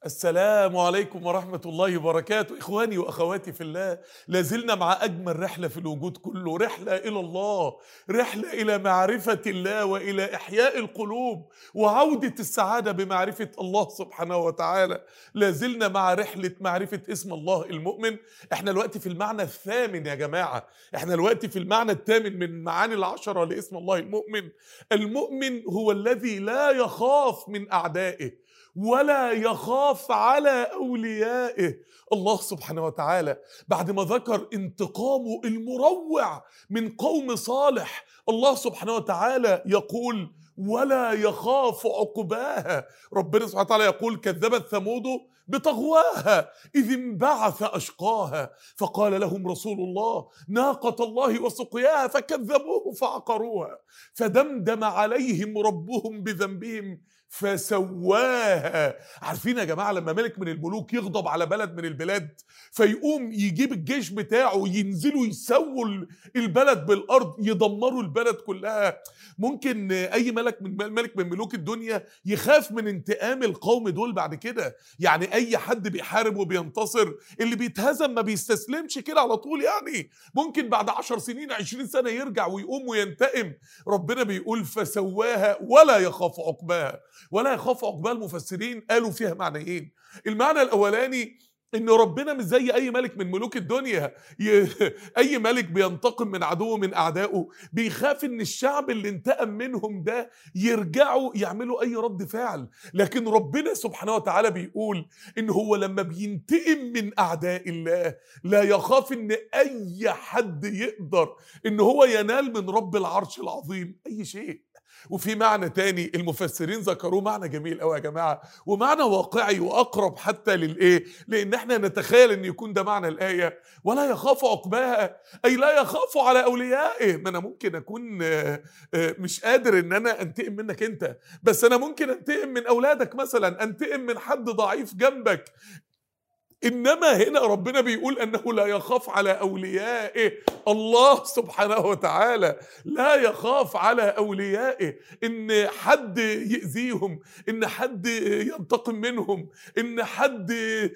السلام عليكم ورحمة الله وبركاته إخواني وأخواتي في الله لازلنا مع أجمل رحلة في الوجود كله رحلة إلى الله رحلة إلى معرفة الله وإلى إحياء القلوب وعودة السعادة بمعرفة الله سبحانه وتعالى لازلنا مع رحلة معرفة اسم الله المؤمن احنا الوقت في المعنى الثامن يا جماعة احنا الوقت في المعنى الثامن من معاني العشرة لاسم الله المؤمن المؤمن هو الذي لا يخاف من أعدائه ولا يخاف على اوليائه الله سبحانه وتعالى بعد ما ذكر انتقامه المروع من قوم صالح الله سبحانه وتعالى يقول ولا يخاف عقباها ربنا سبحانه وتعالى يقول كذبت ثمود بطغواها إذ انبعث أشقاها فقال لهم رسول الله ناقة الله وسقياها فكذبوه فعقروها فدمدم عليهم ربهم بذنبهم فسواها عارفين يا جماعه لما ملك من الملوك يغضب على بلد من البلاد فيقوم يجيب الجيش بتاعه ينزلوا يسووا البلد بالارض يدمروا البلد كلها ممكن اي ملك من ملك من ملوك الدنيا يخاف من انتقام القوم دول بعد كده يعني اي حد بيحارب وبينتصر اللي بيتهزم ما بيستسلمش كده على طول يعني ممكن بعد عشر سنين عشرين سنه يرجع ويقوم وينتقم ربنا بيقول فسواها ولا يخاف عقباها ولا يخاف عقبال المفسرين قالوا فيها معنيين المعنى الاولاني ان ربنا مش زي اي ملك من ملوك الدنيا ي... اي ملك بينتقم من عدوه من اعدائه بيخاف ان الشعب اللي انتقم منهم ده يرجعوا يعملوا اي رد فعل لكن ربنا سبحانه وتعالى بيقول ان هو لما بينتقم من اعداء الله لا يخاف ان اي حد يقدر ان هو ينال من رب العرش العظيم اي شيء وفي معنى تاني المفسرين ذكروه معنى جميل قوي يا جماعه ومعنى واقعي واقرب حتى للايه لان احنا نتخيل ان يكون ده معنى الايه ولا يخاف عقباها اي لا يخاف على اوليائه ما انا ممكن اكون مش قادر ان انا انتقم منك انت بس انا ممكن انتقم من اولادك مثلا انتقم من حد ضعيف جنبك انما هنا ربنا بيقول انه لا يخاف على اوليائه الله سبحانه وتعالى لا يخاف على اوليائه ان حد ياذيهم ان حد ينتقم منهم ان حد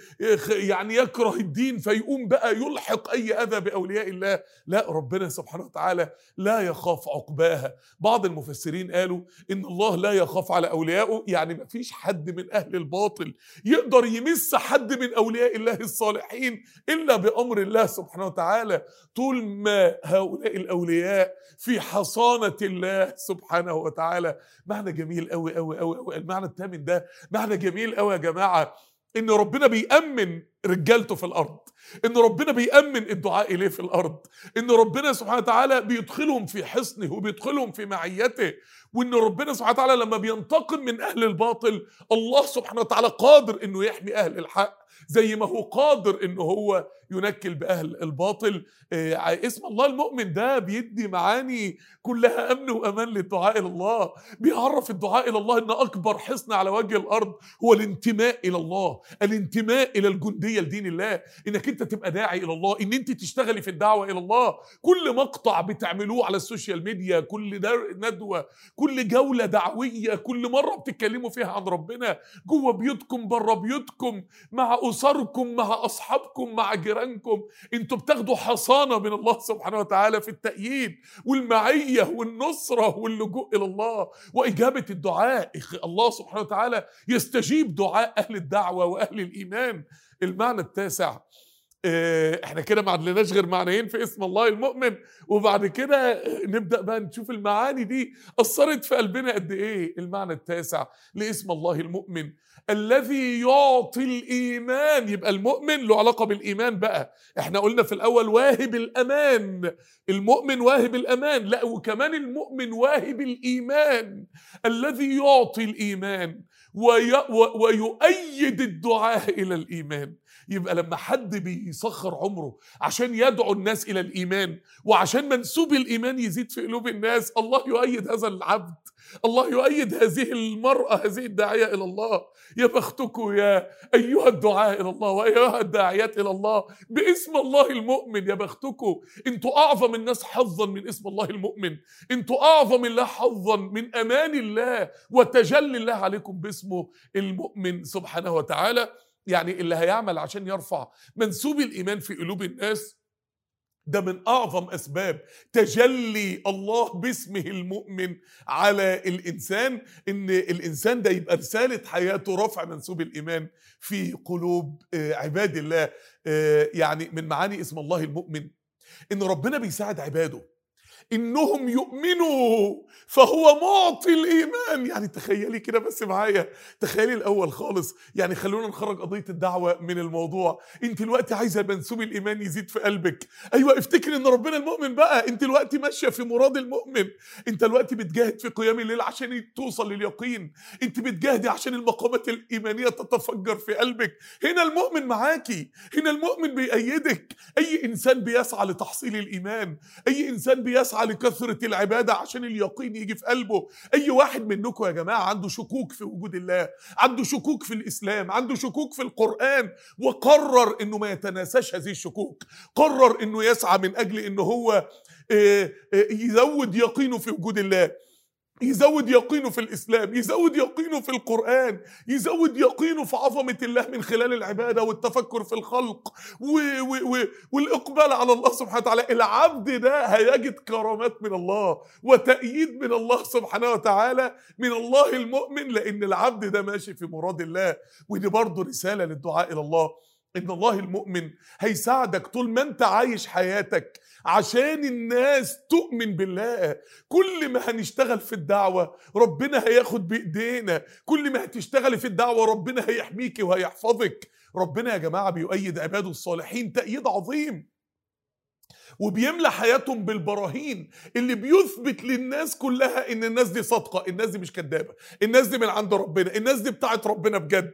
يعني يكره الدين فيقوم بقى يلحق اي اذى باولياء الله لا ربنا سبحانه وتعالى لا يخاف عقباها بعض المفسرين قالوا ان الله لا يخاف على اوليائه يعني ما فيش حد من اهل الباطل يقدر يمس حد من اولياء الله الصالحين الا بامر الله سبحانه وتعالى طول ما هؤلاء الاولياء في حصانه الله سبحانه وتعالى معنى جميل قوي قوي قوي قوي المعنى الثامن ده معنى جميل قوي يا جماعه ان ربنا بيأمن رجالته في الارض ان ربنا بيأمن الدعاء اليه في الارض ان ربنا سبحانه وتعالى بيدخلهم في حصنه وبيدخلهم في معيته وان ربنا سبحانه وتعالى لما بينتقم من اهل الباطل الله سبحانه وتعالى قادر انه يحمي اهل الحق زي ما هو قادر انه هو ينكل باهل الباطل آه اسم الله المؤمن ده بيدي معاني كلها امن وامان للدعاء الى الله بيعرف الدعاء الى الله ان اكبر حصن على وجه الارض هو الانتماء الى الله الانتماء الى الجنديه لدين الله انك انت تبقى داعي الى الله ان انت تشتغلي في الدعوه الى الله كل مقطع بتعملوه على السوشيال ميديا كل ندوه كل جوله دعويه كل مره بتتكلموا فيها عن ربنا جوه بيوتكم بره بيوتكم مع اسركم مع اصحابكم مع جيرانكم انتوا بتاخدوا حصانه من الله سبحانه وتعالى في التأييد والمعيه والنصره واللجوء الى الله واجابه الدعاء الله سبحانه وتعالى يستجيب دعاء اهل الدعوه واهل الايمان المعنى التاسع احنا كده ما عندناش غير معنيين في اسم الله المؤمن وبعد كده نبدا بقى نشوف المعاني دي اثرت في قلبنا قد ايه المعنى التاسع لاسم الله المؤمن الذي يعطي الايمان يبقى المؤمن له علاقه بالايمان بقى احنا قلنا في الاول واهب الامان المؤمن واهب الامان لا وكمان المؤمن واهب الايمان الذي يعطي الايمان وي ويؤيد الدعاء الى الايمان يبقى لما حد بيسخر عمره عشان يدعو الناس الى الايمان وعشان منسوب الايمان يزيد في قلوب الناس الله يؤيد هذا العبد الله يؤيد هذه المرأة هذه الداعية إلى الله يا بختكم يا أيها الدعاء إلى الله وأيها الداعيات إلى الله باسم الله المؤمن يا بختكم انتوا أعظم الناس حظا من اسم الله المؤمن انتوا أعظم الله حظا من أمان الله وتجلي الله عليكم باسمه المؤمن سبحانه وتعالى يعني اللي هيعمل عشان يرفع منسوب الإيمان في قلوب الناس ده من اعظم اسباب تجلي الله باسمه المؤمن على الانسان ان الانسان ده يبقى رساله حياته رفع منسوب الايمان في قلوب آه، عباد الله آه، يعني من معاني اسم الله المؤمن ان ربنا بيساعد عباده انهم يؤمنوا فهو معطي الايمان يعني تخيلي كده بس معايا تخيلي الاول خالص يعني خلونا نخرج قضيه الدعوه من الموضوع انت دلوقتي عايزه منسوب الايمان يزيد في قلبك ايوه افتكري ان ربنا المؤمن بقى انت دلوقتي ماشيه في مراد المؤمن انت دلوقتي بتجاهد في قيام الليل عشان توصل لليقين انت بتجاهدي عشان المقامات الايمانيه تتفجر في قلبك هنا المؤمن معاكي هنا المؤمن بيأيدك اي انسان بيسعى لتحصيل الايمان اي انسان بيسعى لكثره العباده عشان اليقين يجي في قلبه اي واحد منكم يا جماعه عنده شكوك في وجود الله عنده شكوك في الاسلام عنده شكوك في القران وقرر انه ما يتناساش هذه الشكوك قرر انه يسعى من اجل انه هو آه، آه، يزود يقينه في وجود الله يزود يقينه في الاسلام يزود يقينه في القران يزود يقينه في عظمه الله من خلال العباده والتفكر في الخلق و و و والاقبال على الله سبحانه وتعالى العبد ده هيجد كرامات من الله وتأييد من الله سبحانه وتعالى من الله المؤمن لان العبد ده ماشي في مراد الله ودي برضه رساله للدعاء الى الله ان الله المؤمن هيساعدك طول ما انت عايش حياتك عشان الناس تؤمن بالله كل ما هنشتغل في الدعوة ربنا هياخد بإيدينا كل ما هتشتغلي في الدعوة ربنا هيحميكي وهيحفظك ربنا يا جماعة بيؤيد عباده الصالحين تأييد عظيم وبيملى حياتهم بالبراهين اللي بيثبت للناس كلها ان الناس دي صادقه الناس دي مش كدابه الناس دي من عند ربنا الناس دي بتاعت ربنا بجد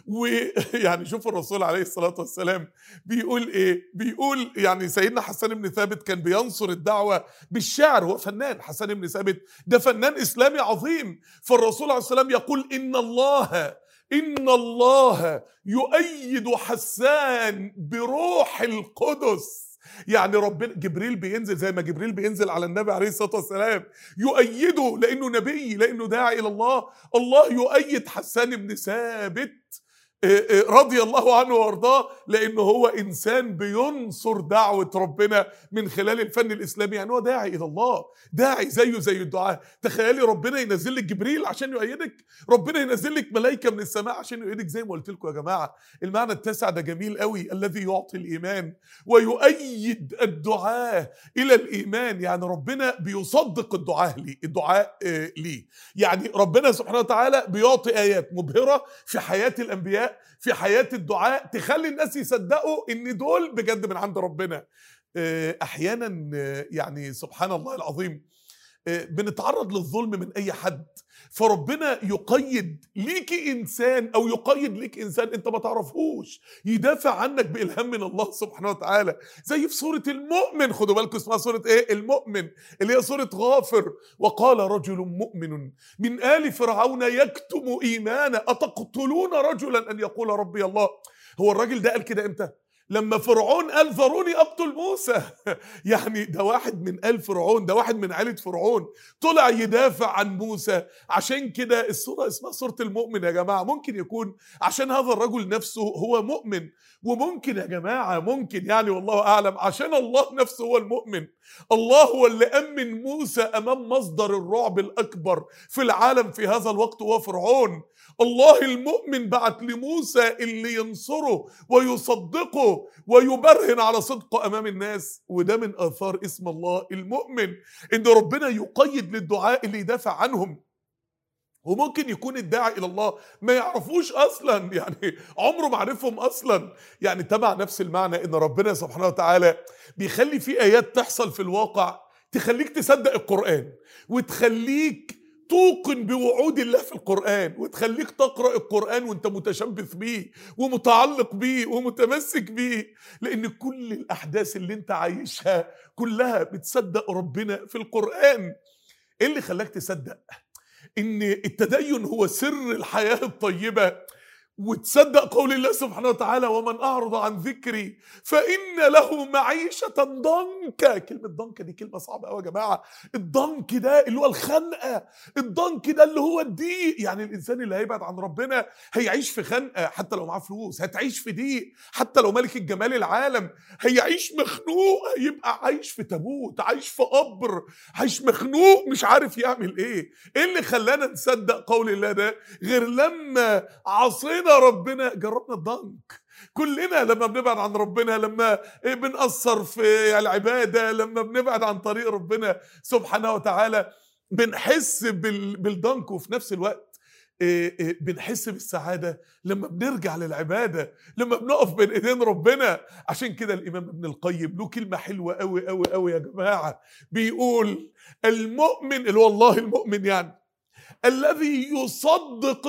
ويعني شوف الرسول عليه الصلاه والسلام بيقول ايه بيقول يعني سيدنا حسان بن ثابت كان بينصر الدعوه بالشعر هو فنان حسان بن ثابت ده فنان اسلامي عظيم فالرسول عليه السلام يقول ان الله ان الله يؤيد حسان بروح القدس يعني ربنا جبريل بينزل زي ما جبريل بينزل على النبي عليه الصلاه والسلام يؤيده لانه نبي لانه داعي الى الله الله يؤيد حسان بن ثابت رضي الله عنه وارضاه لانه هو انسان بينصر دعوه ربنا من خلال الفن الاسلامي يعني هو داعي الى الله داعي زيه زي الدعاء تخيلي ربنا ينزل لك جبريل عشان يؤيدك ربنا ينزل لك ملائكه من السماء عشان يؤيدك زي ما قلت لكم يا جماعه المعنى التاسع ده جميل قوي الذي يعطي الايمان ويؤيد الدعاء الى الايمان يعني ربنا بيصدق الدعاء ليه الدعاء ليه يعني ربنا سبحانه وتعالى بيعطي ايات مبهره في حياه الانبياء في حياه الدعاء تخلي الناس يصدقوا ان دول بجد من عند ربنا احيانا يعني سبحان الله العظيم بنتعرض للظلم من اي حد فربنا يقيد ليك انسان او يقيد ليك انسان انت ما تعرفهوش يدافع عنك بالهام من الله سبحانه وتعالى زي في سوره المؤمن خدوا بالكم اسمها سوره ايه المؤمن اللي هي سوره غافر وقال رجل مؤمن من ال فرعون يكتم ايمانه اتقتلون رجلا ان يقول ربي الله هو الراجل ده قال كده امتى لما فرعون قال ذروني اقتل موسى يعني ده واحد من ال فرعون ده واحد من عيله فرعون طلع يدافع عن موسى عشان كده السوره اسمها سوره المؤمن يا جماعه ممكن يكون عشان هذا الرجل نفسه هو مؤمن وممكن يا جماعه ممكن يعني والله اعلم عشان الله نفسه هو المؤمن الله هو اللي امن موسى امام مصدر الرعب الاكبر في العالم في هذا الوقت هو فرعون الله المؤمن بعت لموسى اللي ينصره ويصدقه ويبرهن على صدقه امام الناس وده من اثار اسم الله المؤمن ان ربنا يقيد للدعاء اللي يدافع عنهم وممكن يكون الداعي الى الله ما يعرفوش اصلا يعني عمره ما عرفهم اصلا يعني تبع نفس المعنى ان ربنا سبحانه وتعالى بيخلي في ايات تحصل في الواقع تخليك تصدق القران وتخليك توقن بوعود الله في القرآن وتخليك تقرأ القرآن وانت متشبث بيه ومتعلق بيه ومتمسك بيه لأن كل الأحداث اللي انت عايشها كلها بتصدق ربنا في القرآن ايه اللي خلاك تصدق ان التدين هو سر الحياه الطيبه وتصدق قول الله سبحانه وتعالى ومن اعرض عن ذكري فان له معيشه ضنكا كلمه ضنكا دي كلمه صعبه قوي يا جماعه الضنك ده اللي هو الخنقه الضنك ده اللي هو الضيق يعني الانسان اللي هيبعد عن ربنا هيعيش في خنقه حتى لو معاه فلوس هتعيش في ضيق حتى لو ملك الجمال العالم هيعيش مخنوق هيبقى عايش في تابوت عايش في قبر عايش مخنوق مش عارف يعمل ايه ايه اللي خلانا نصدق قول الله ده غير لما عصينا ربنا جربنا الضنك كلنا لما بنبعد عن ربنا لما بنأثر في العبادة لما بنبعد عن طريق ربنا سبحانه وتعالى بنحس بال- بالضنك وفي نفس الوقت إيه إيه بنحس بالسعادة لما بنرجع للعبادة لما بنقف بين ايدين ربنا عشان كده الإمام ابن القيم له كلمة حلوة قوي قوي قوي يا جماعة بيقول المؤمن اللي هو الله المؤمن يعني الذي يصدق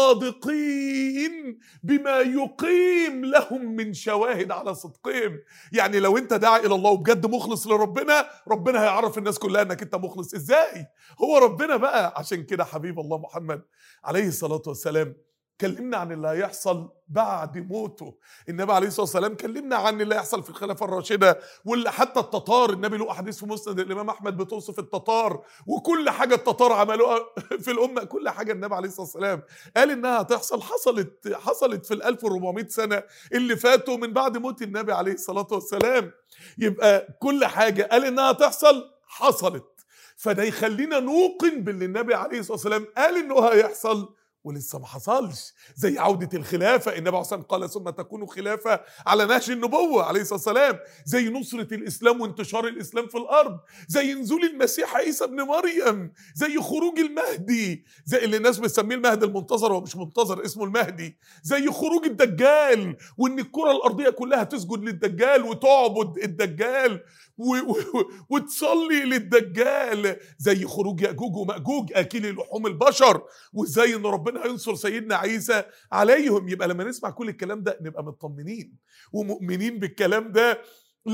الصادقين بما يقيم لهم من شواهد على صدقهم يعني لو انت داعي الى الله وبجد مخلص لربنا ربنا هيعرف الناس كلها انك انت مخلص ازاي هو ربنا بقى عشان كده حبيب الله محمد عليه الصلاة والسلام كلمنا عن اللي هيحصل بعد موته النبي عليه الصلاه والسلام كلمنا عن اللي هيحصل في الخلافه الراشده واللي حتى التتار النبي له احاديث في مسند الامام احمد بتوصف التتار وكل حاجه التتار عملوها في الامه كل حاجه النبي عليه الصلاه والسلام قال انها هتحصل حصلت حصلت في ال 1400 سنه اللي فاتوا من بعد موت النبي عليه الصلاه والسلام يبقى كل حاجه قال انها هتحصل حصلت فده يخلينا نوقن باللي النبي عليه الصلاه والسلام قال انه هيحصل ولسه ما حصلش زي عودة الخلافة النبي عليه الصلاة والسلام قال ثم تكون خلافة على نهج النبوة عليه الصلاة والسلام زي نصرة الإسلام وانتشار الإسلام في الأرض زي نزول المسيح عيسى ابن مريم زي خروج المهدي زي اللي الناس بتسميه المهدي المنتظر هو مش منتظر اسمه المهدي زي خروج الدجال وان الكرة الأرضية كلها تسجد للدجال وتعبد الدجال و- و- وتصلي للدجال زي خروج يأجوج ومأجوج أكل لحوم البشر وازاي ان ربنا هينصر سيدنا عيسى عليهم يبقى لما نسمع كل الكلام ده نبقى مطمنين ومؤمنين بالكلام ده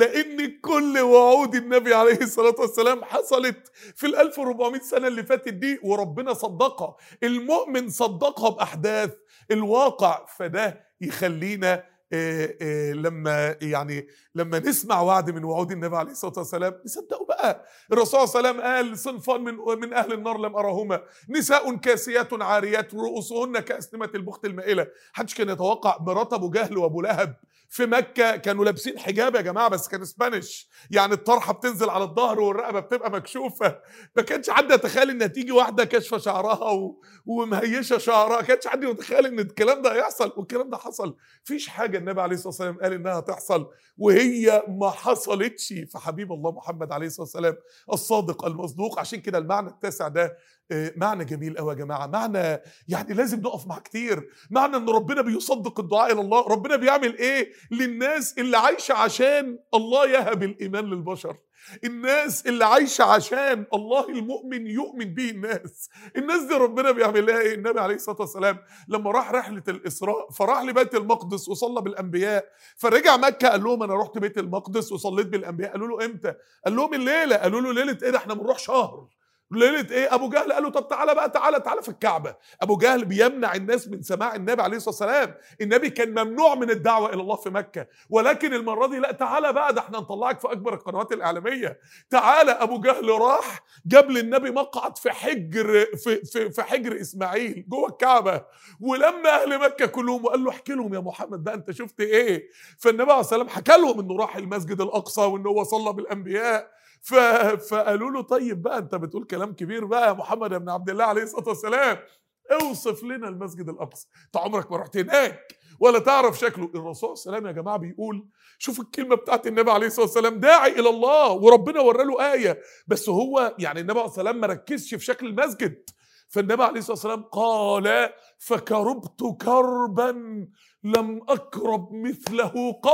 لان كل وعود النبي عليه الصلاه والسلام حصلت في ال 1400 سنه اللي فاتت دي وربنا صدقها المؤمن صدقها باحداث الواقع فده يخلينا آه، آه، لما يعني لما نسمع وعد من وعود النبي عليه الصلاه والسلام نصدقه بقى الرسول صلى الله عليه وسلم قال صنفان من من اهل النار لم ارهما نساء كاسيات عاريات رؤوسهن كاسنمه البخت المائله محدش كان يتوقع مرات ابو جهل وابو لهب في مكه كانوا لابسين حجاب يا جماعه بس كان اسبانيش يعني الطرحه بتنزل على الظهر والرقبه بتبقى مكشوفه ما كانش حد يتخيل ان تيجي واحده كاشفه شعرها و... ومهيشه شعرها ما كانش حد يتخيل ان الكلام ده هيحصل والكلام ده حصل فيش حاجه النبي عليه الصلاه والسلام قال انها تحصل وهي ما حصلتش فحبيب الله محمد عليه الصلاه والسلام الصادق المصدوق عشان كده المعنى التاسع ده آه، معنى جميل قوي يا جماعه معنى يعني لازم نقف معاه كتير معنى ان ربنا بيصدق الدعاء الى الله ربنا بيعمل ايه للناس اللي عايشه عشان الله يهب الايمان للبشر الناس اللي عايشه عشان الله المؤمن يؤمن به الناس الناس دي ربنا بيعمل لها ايه النبي عليه الصلاه والسلام لما راح رحله الاسراء فراح لبيت المقدس وصلى بالانبياء فرجع مكه قال لهم انا رحت بيت المقدس وصليت بالانبياء قالوا له امتى قال لهم الليله قالوا له ليله ايه ده احنا بنروح شهر ليله ايه ابو جهل قال له طب تعالى بقى تعالى تعالى في الكعبه ابو جهل بيمنع الناس من سماع النبي عليه الصلاه والسلام النبي كان ممنوع من الدعوه الى الله في مكه ولكن المره دي لا تعالى بقى ده احنا نطلعك في اكبر القنوات الاعلاميه تعالى ابو جهل راح جاب للنبي مقعد في حجر في في, في حجر اسماعيل جوه الكعبه ولما اهل مكه كلهم وقال له احكي لهم يا محمد بقى انت شفت ايه فالنبي عليه الصلاه والسلام حكى لهم انه راح المسجد الاقصى وان هو صلى بالانبياء ف... فقالوا له طيب بقى انت بتقول كلام كبير بقى يا محمد بن عبد الله عليه الصلاه والسلام اوصف لنا المسجد الاقصى انت عمرك ما رحت هناك ولا تعرف شكله الرسول صلى الله عليه وسلم يا جماعه بيقول شوف الكلمه بتاعت النبي عليه الصلاه والسلام داعي الى الله وربنا ورى له ايه بس هو يعني النبي عليه الصلاه والسلام ما ركزش في شكل المسجد فالنبي عليه الصلاه والسلام قال فكربت كربا لم اكرب مثله قط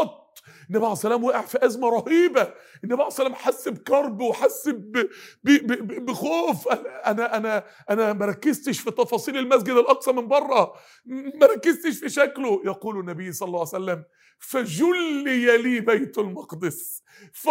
النبي عليه السلام وقع في ازمه رهيبه النبي عليه السلام حس بكرب وحس ب- ب- ب- بخوف انا انا انا ما ركزتش في تفاصيل المسجد الاقصى من بره ما ركزتش في شكله يقول النبي صلى الله عليه وسلم فجلي لي بيت المقدس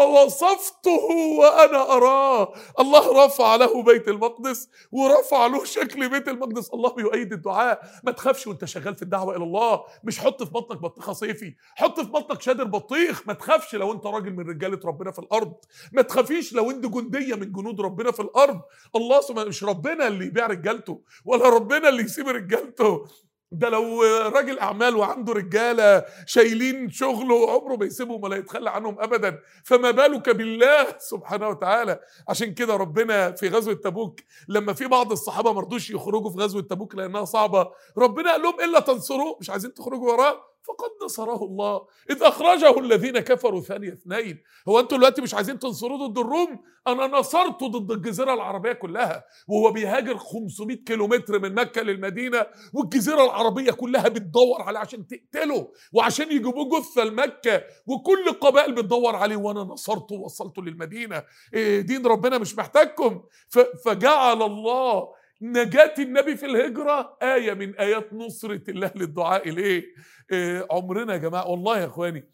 فوصفته وانا اراه الله رفع له بيت المقدس ورفع له شكل بيت المقدس الله بيؤيد الدعاء ما تخافش وانت شغال في الدعوه الى الله مش حط في بطنك بطيخه صيفي حط في بطنك شادر بطيخ ما تخافش لو انت راجل من رجاله ربنا في الارض ما تخافيش لو انت جنديه من جنود ربنا في الارض الله سبحانه مش ربنا اللي يبيع رجالته ولا ربنا اللي يسيب رجالته ده لو راجل اعمال وعنده رجاله شايلين شغله عمره ما يسيبهم ولا يتخلى عنهم ابدا فما بالك بالله سبحانه وتعالى عشان كده ربنا في غزوه تبوك لما في بعض الصحابه ما رضوش يخرجوا في غزوه تبوك لانها صعبه ربنا قال لهم الا تنصروه مش عايزين تخرجوا وراه فقد نصره الله اذ اخرجه الذين كفروا ثاني اثنين هو انتوا دلوقتي مش عايزين تنصروه ضد الروم انا نصرته ضد الجزيره العربيه كلها وهو بيهاجر 500 كيلومتر من مكه للمدينه والجزيره العربيه كلها بتدور عليه عشان تقتله وعشان يجيبوه جثه لمكه وكل القبائل بتدور عليه وانا نصرته ووصلته للمدينه إيه دين ربنا مش محتاجكم ف- فجعل الله نجاة النبي في الهجرة آية من آيات نصرة الله للدعاء إليه إيه عمرنا يا جماعة والله يا إخواني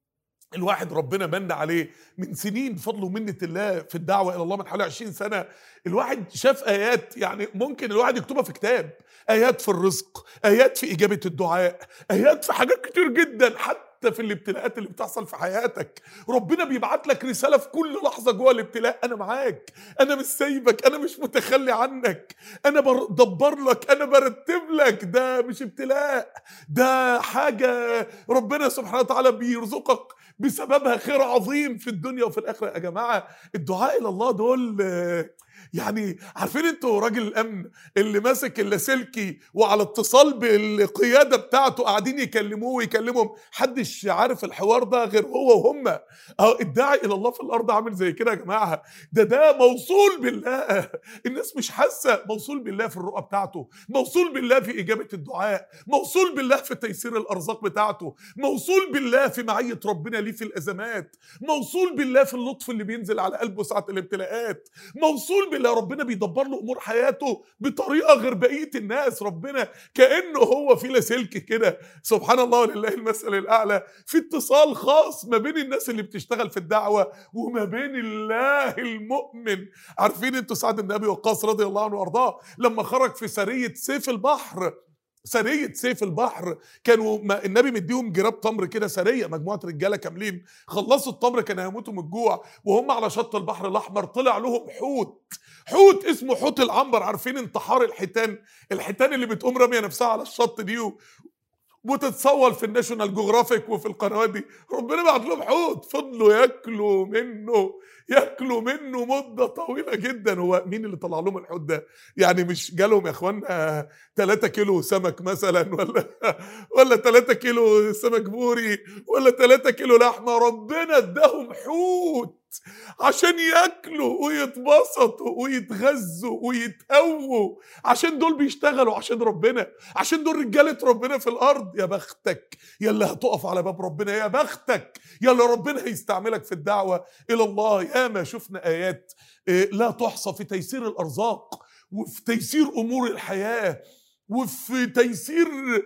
الواحد ربنا من عليه من سنين بفضل ومنة الله في الدعوة إلى الله من حوالي 20 سنة الواحد شاف آيات يعني ممكن الواحد يكتبها في كتاب آيات في الرزق آيات في إجابة الدعاء آيات في حاجات كتير جدا حتى في الابتلاءات اللي بتحصل في حياتك ربنا بيبعت لك رسالة في كل لحظة جوه الابتلاء أنا معاك أنا مش سايبك أنا مش متخلي عنك أنا بدبر لك أنا برتب لك ده مش ابتلاء ده حاجة ربنا سبحانه وتعالى بيرزقك بسببها خير عظيم في الدنيا وفي الاخره يا جماعه الدعاء الى الله دول آه، يعني عارفين انتوا راجل الامن اللي ماسك اللاسلكي وعلى اتصال بالقياده بتاعته قاعدين يكلموه ويكلمهم حدش عارف الحوار ده غير هو وهم اه الداعي الى الله في الارض عامل زي كده يا جماعه ده ده موصول بالله الناس مش حاسه موصول بالله في الرؤى بتاعته موصول بالله في اجابه الدعاء موصول بالله في تيسير الارزاق بتاعته موصول بالله في معيه ربنا ليه في الازمات موصول بالله في اللطف اللي بينزل على قلبه ساعه الابتلاءات موصول بالله ربنا بيدبر له امور حياته بطريقه غير بقيه الناس ربنا كانه هو في لاسلكي كده سبحان الله ولله المثل الاعلى في اتصال خاص ما بين الناس اللي بتشتغل في الدعوه وما بين الله المؤمن عارفين انتوا سعد بن ابي وقاص رضي الله عنه وارضاه لما خرج في سريه سيف البحر سرية سيف البحر كانوا ما النبي مديهم جراب تمر كده سرية مجموعة رجالة كاملين خلصوا التمر كانوا هيموتوا من الجوع وهم على شط البحر الأحمر طلع لهم حوت حوت اسمه حوت العنبر عارفين انتحار الحيتان الحيتان اللي بتقوم رامية نفسها على الشط دي و... وتتصور في الناشونال جغرافيك وفي القنوات دي ربنا بعت لهم حوت فضلوا ياكلوا منه ياكلوا منه مده طويله جدا هو مين اللي طلع لهم الحوت ده يعني مش جالهم يا اخوانا 3 كيلو سمك مثلا ولا ولا 3 كيلو سمك بوري ولا 3 كيلو لحمه ربنا اداهم حوت عشان ياكلوا ويتبسطوا ويتغذوا ويتقووا عشان دول بيشتغلوا عشان ربنا عشان دول رجاله ربنا في الارض يا بختك يا اللي هتقف على باب ربنا يا بختك يا اللي ربنا هيستعملك في الدعوه الى الله يا ما شفنا ايات إيه، لا تحصى في تيسير الارزاق وفي تيسير امور الحياه وفي تيسير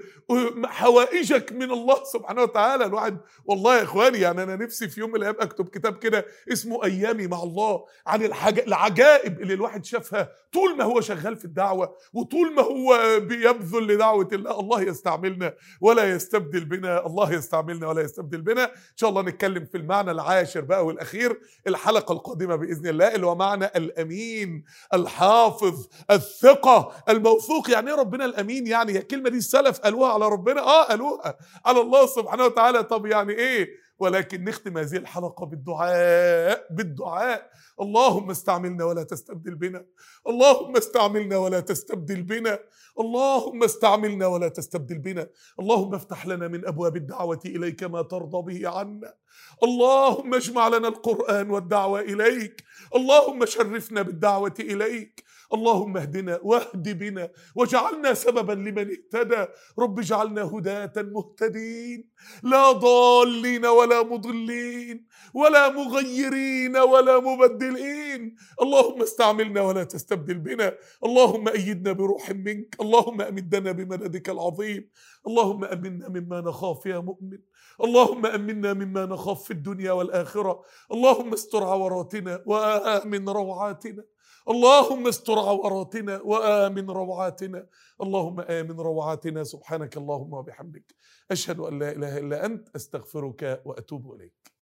حوائجك من الله سبحانه وتعالى الواحد والله يا اخواني يعني انا نفسي في يوم من الايام اكتب كتاب كده اسمه ايامي مع الله عن الحاجة العجائب اللي الواحد شافها طول ما هو شغال في الدعوه وطول ما هو بيبذل لدعوه الله الله يستعملنا ولا يستبدل بنا الله يستعملنا ولا يستبدل بنا ان شاء الله نتكلم في المعنى العاشر بقى والاخير الحلقه القادمه باذن الله اللي هو معنى الامين الحافظ الثقه الموثوق يعني ايه ربنا الامين يعني هي الكلمه دي السلف قالوها على ربنا اه قالوها على الله سبحانه وتعالى طب يعني ايه ولكن نختم هذه الحلقه بالدعاء بالدعاء اللهم استعملنا ولا تستبدل بنا اللهم استعملنا ولا تستبدل بنا اللهم استعملنا ولا تستبدل بنا اللهم افتح لنا من ابواب الدعوه اليك ما ترضى به عنا اللهم اجمع لنا القران والدعوه اليك اللهم شرفنا بالدعوه اليك اللهم اهدنا واهد بنا واجعلنا سببا لمن اهتدى رب اجعلنا هداة مهتدين لا ضالين ولا ولا مضلين ولا مغيرين ولا مبدلين اللهم استعملنا ولا تستبدل بنا اللهم أيدنا بروح منك اللهم أمدنا بمددك العظيم اللهم أمنا مما نخاف يا مؤمن اللهم أمنا مما نخاف في الدنيا والآخرة اللهم استر عوراتنا وآمن روعاتنا اللهم استر عوراتنا وآمن روعاتنا اللهم آمن روعاتنا سبحانك اللهم وبحمدك أشهد أن لا إله إلا أنت أستغفرك وأتوب إليك